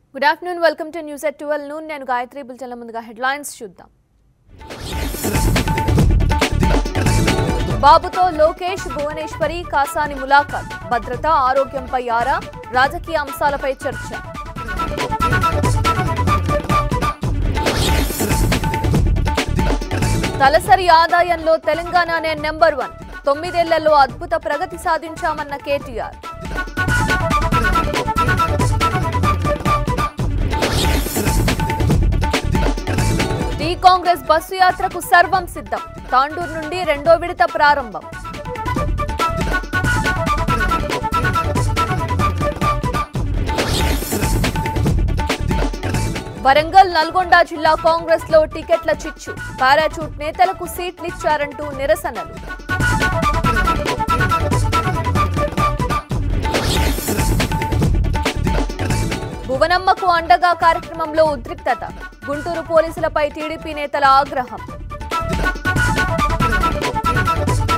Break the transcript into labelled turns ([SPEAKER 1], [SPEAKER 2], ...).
[SPEAKER 1] good afternoon welcome to news at twelve noon నేను గాయత్రి బుల్చల ముందుగా headlines చూద్దాం బాబుతో లోకేష్ భువనేశ్వరి కాసాని ములాఖాత్ భద్రత ఆరోగ్యంపై ఆరా రాజకీయ అంశాలపై చర్చ తలసరి ఆదాయంలో తెలంగాణనే నెంబర్ వన్ తొమ్మిదేళ్లలో అద్భుత ప్రగతి సాధించామన్న కేటీఆర్ టీ కాంగ్రెస్ బస్సు యాత్రకు సర్వం సిద్ధం తాండూరు నుండి రెండో విడత ప్రారంభం వరంగల్ నల్గొండ జిల్లా కాంగ్రెస్ లో టికెట్ల చిచ్చు పారాచూట్ నేతలకు సీట్లిచ్చారంటూ నిరసనలు భువనమ్మకు అండగా కార్యక్రమంలో ఉద్రిక్తత గుంటూరు పోలీసులపై టీడీపీ నేతల ఆగ్రహం